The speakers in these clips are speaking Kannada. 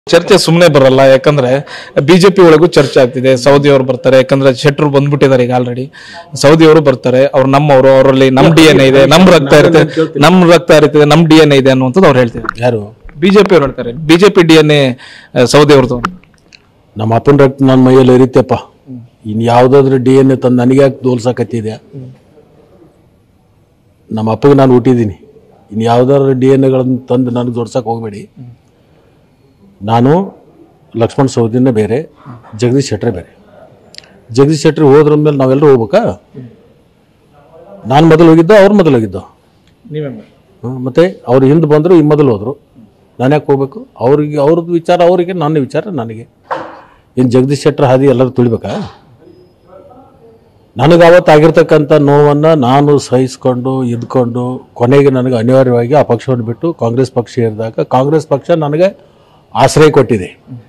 ಚರ್ಚೆ ಸುಮ್ಮನೆ ಬರಲ್ಲ ಯಾಕಂದ್ರೆ ಬಿಜೆಪಿ ಒಳಗೂ ಚರ್ಚೆ ಆಗ್ತಿದೆ ಸೌದಿ ಅವರು ಬರ್ತಾರೆ ಯಾಕಂದ್ರೆ ಶೆಟ್ರು ಬಂದ್ಬಿಟ್ಟಿದ್ದಾರೆ ಈಗ ಆಲ್ರೆಡಿ ಸೌದಿ ಅವರು ಬರ್ತಾರೆ ಅವ್ರು ನಮ್ಮವರು ಅವರಲ್ಲಿ ನಮ್ ಡಿ ಎನ್ ಇದೆ ನಮ್ ರಕ್ತ ಇರುತ್ತೆ ನಮ್ ರಕ್ತ ಇರ್ತದೆ ನಮ್ ಡಿ ಎನ್ ಇದೆ ಅನ್ನುವಂಥದ್ದು ಅವ್ರು ಹೇಳ್ತಿದ್ದಾರೆ ಯಾರು ಬಿಜೆಪಿ ಅವ್ರು ಹೇಳ್ತಾರೆ ಬಿಜೆಪಿ ಡಿ ಎನ್ ಎ ಸೌದಿ ಅವ್ರದ್ದು ನಮ್ಮ ಅಪ್ಪನ ರಕ್ತ ನನ್ನ ಮೈಯಲ್ಲಿ ಇರಿತೆಪ್ಪ ಇನ್ ಯಾವ್ದಾದ್ರು ಡಿ ಎನ್ ಎ ತಂದು ನನಗೆ ಯಾಕೆ ದೋಲ್ಸಕತ್ತಿದೆ ನಮ್ಮ ಅಪ್ಪಗೆ ನಾನು ಹುಟ್ಟಿದ್ದೀನಿ ಇನ್ ಯಾವ್ದಾದ್ರು ಡಿ ಎನ್ ಎಗಳನ್ನು ತಂದು ನನಗೆ ಜೋಡ್ಸಕ್ಕೆ ಹೋಗಬೇಡಿ ನಾನು ಲಕ್ಷ್ಮಣ್ ಸೌದಿನ ಬೇರೆ ಜಗದೀಶ್ ಶೆಟ್ರೆ ಬೇರೆ ಜಗದೀಶ್ ಶೆಟ್ರಿ ಹೋದ್ರ ಮೇಲೆ ನಾವೆಲ್ಲರೂ ಹೋಗ್ಬೇಕಾ ನಾನು ಮೊದಲು ಹೋಗಿದ್ದೋ ಅವ್ರು ಮೊದಲು ಹೋಗಿದ್ದೋ ಹ್ಮ್, ಮತ್ತೆ ಅವ್ರು ಹಿಂದೆ ಬಂದರು ಈ ಮೊದಲು ಹೋದರು ನಾನು ಯಾಕೆ ಹೋಗ್ಬೇಕು ಅವ್ರಿಗೆ ಅವ್ರದ್ದು ವಿಚಾರ ಅವರಿಗೆ ನನ್ನ ವಿಚಾರ ನನಗೆ ಏನು ಜಗದೀಶ್ ಶೆಟ್ಟರ್ ಹಾದಿ ಎಲ್ಲರೂ ತುಳಿಬೇಕಾ ನನಗೆ ಅವತ್ತು ಆಗಿರ್ತಕ್ಕಂಥ ನೋವನ್ನು ನಾನು ಸಹಿಸ್ಕೊಂಡು ಇದ್ಕೊಂಡು ಕೊನೆಗೆ ನನಗೆ ಅನಿವಾರ್ಯವಾಗಿ ಆ ಪಕ್ಷವನ್ನು ಬಿಟ್ಟು ಕಾಂಗ್ರೆಸ್ ಪಕ್ಷ ಸೇರಿದಾಗ ಕಾಂಗ್ರೆಸ್ ಪಕ್ಷ ನನಗೆ ಆಶ್ರಯ ಕೊಟ್ಟಿದೆ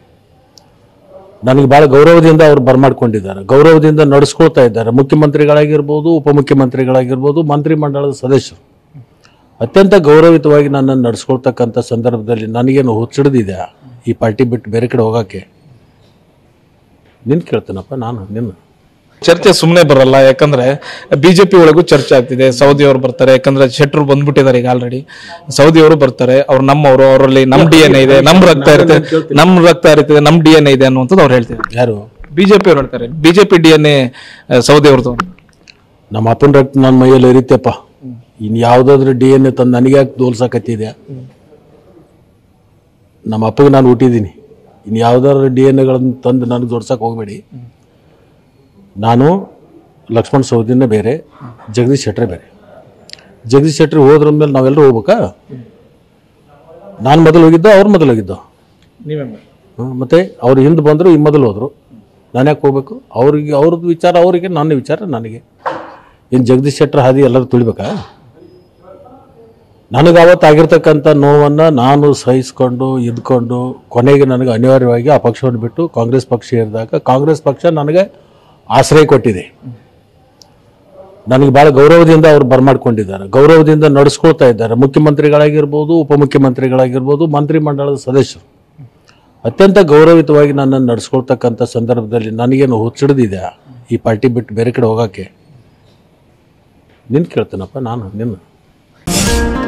ನನಗೆ ಭಾಳ ಗೌರವದಿಂದ ಅವ್ರು ಬರ್ಮಾಡ್ಕೊಂಡಿದ್ದಾರೆ ಗೌರವದಿಂದ ನಡೆಸ್ಕೊಳ್ತಾ ಇದ್ದಾರೆ ಮುಖ್ಯಮಂತ್ರಿಗಳಾಗಿರ್ಬೋದು ಉಪಮುಖ್ಯಮಂತ್ರಿಗಳಾಗಿರ್ಬೋದು ಮಂತ್ರಿಮಂಡಲದ ಸದಸ್ಯರು ಅತ್ಯಂತ ಗೌರವಿತವಾಗಿ ನನ್ನನ್ನು ನಡೆಸ್ಕೊಳ್ತಕ್ಕಂಥ ಸಂದರ್ಭದಲ್ಲಿ ನನಗೇನು ಹುಚ್ಚಿಡ್ದಿದೆ ಈ ಪಾರ್ಟಿ ಬಿಟ್ಟು ಬೇರೆ ಕಡೆ ಹೋಗೋಕ್ಕೆ ನಿನ್ ಕೇಳ್ತೇನಪ್ಪ ನಾನು ನಿನ್ನ ಚರ್ಚೆ ಸುಮ್ಮನೆ ಬರಲ್ಲ ಯಾಕಂದ್ರೆ ಬಿಜೆಪಿ ಒಳಗೂ ಚರ್ಚೆ ಆಗ್ತಿದೆ ಸೌದಿ ಅವರು ಬರ್ತಾರೆ ಯಾಕಂದ್ರೆ ಶೆಟ್ರು ಬಂದ್ಬಿಟ್ಟಿದ್ದಾರೆ ಈಗ ಆಲ್ರೆಡಿ ಸೌದಿ ಅವರು ಬರ್ತಾರೆ ಅವ್ರು ನಮ್ಮವರು ಅವರಲ್ಲಿ ನಮ್ ಡಿ ಎನ್ ಇದೆ ನಮ್ ರಕ್ತ ಇರುತ್ತೆ ನಮ್ ರಕ್ತ ಇರ್ತದೆ ನಮ್ ಡಿ ಎನ್ ಇದೆ ಅನ್ನುವಂಥದ್ದು ಅವ್ರು ಹೇಳ್ತಿದ್ದಾರೆ ಯಾರು ಬಿಜೆಪಿ ಅವ್ರು ಹೇಳ್ತಾರೆ ಬಿಜೆಪಿ ಡಿ ಎನ್ ಎ ಸೌದಿ ಅವ್ರದ್ದು ನಮ್ಮ ಅಪ್ಪನ ರಕ್ತ ನನ್ನ ಮೈಯಲ್ಲಿ ಇರಿತೆಪ್ಪ ಇನ್ ಯಾವ್ದಾದ್ರು ಡಿ ಎನ್ ಎ ತಂದು ನನಗೆ ಯಾಕೆ ದೋಲ್ಸಕತ್ತಿದೆ ನಮ್ಮ ಅಪ್ಪಗೆ ನಾನು ಹುಟ್ಟಿದ್ದೀನಿ ಇನ್ ಯಾವ್ದಾದ್ರು ಡಿ ಎನ್ ಎಗಳನ್ನು ತಂದು ನನಗೆ ಜೋಡ್ಸಕ್ಕೆ ಹೋಗಬೇಡಿ ನಾನು ಲಕ್ಷ್ಮಣ್ ಸೌದಿನ ಬೇರೆ ಜಗದೀಶ್ ಶೆಟ್ರೆ ಬೇರೆ ಜಗದೀಶ್ ಶೆಟ್ರಿ ಹೋದ್ರ ಮೇಲೆ ನಾವೆಲ್ಲರೂ ಹೋಗ್ಬೇಕಾ ನಾನು ಮೊದಲು ಹೋಗಿದ್ದೋ ಅವ್ರು ಮೊದಲು ಹೋಗಿದ್ದೋ ಹ್ಮ್, ಮತ್ತೆ ಅವ್ರು ಹಿಂದೆ ಬಂದರು ಈ ಮೊದಲು ಹೋದರು ನಾನು ಯಾಕೆ ಹೋಗ್ಬೇಕು ಅವ್ರಿಗೆ ಅವ್ರದ್ದು ವಿಚಾರ ಅವರಿಗೆ ನನ್ನ ವಿಚಾರ ನನಗೆ ಏನು ಜಗದೀಶ್ ಶೆಟ್ಟರ್ ಹಾದಿ ಎಲ್ಲರೂ ತುಳಿಬೇಕಾ ನನಗೆ ಅವತ್ತು ಆಗಿರ್ತಕ್ಕಂಥ ನೋವನ್ನು ನಾನು ಸಹಿಸ್ಕೊಂಡು ಇದ್ಕೊಂಡು ಕೊನೆಗೆ ನನಗೆ ಅನಿವಾರ್ಯವಾಗಿ ಆ ಪಕ್ಷವನ್ನು ಬಿಟ್ಟು ಕಾಂಗ್ರೆಸ್ ಪಕ್ಷ ಸೇರಿದಾಗ ಕಾಂಗ್ರೆಸ್ ಪಕ್ಷ ನನಗೆ ಆಶ್ರಯ ಕೊಟ್ಟಿದೆ ನನಗೆ ಭಾಳ ಗೌರವದಿಂದ ಅವ್ರು ಬರ್ಮಾಡ್ಕೊಂಡಿದ್ದಾರೆ ಗೌರವದಿಂದ ನಡೆಸ್ಕೊಳ್ತಾ ಇದ್ದಾರೆ ಮುಖ್ಯಮಂತ್ರಿಗಳಾಗಿರ್ಬೋದು ಉಪಮುಖ್ಯಮಂತ್ರಿಗಳಾಗಿರ್ಬೋದು ಮಂತ್ರಿಮಂಡಲದ ಸದಸ್ಯರು ಅತ್ಯಂತ ಗೌರವಿತವಾಗಿ ನನ್ನನ್ನು ನಡೆಸ್ಕೊಳ್ತಕ್ಕಂಥ ಸಂದರ್ಭದಲ್ಲಿ ನನಗೇನು ಹುಚ್ಚಿಡ್ದಿದೆ ಈ ಪಾರ್ಟಿ ಬಿಟ್ಟು ಬೇರೆ ಕಡೆ ಹೋಗೋಕ್ಕೆ ನಿನ್ ಕೇಳ್ತೇನಪ್ಪ ನಾನು ನಿನ್ನ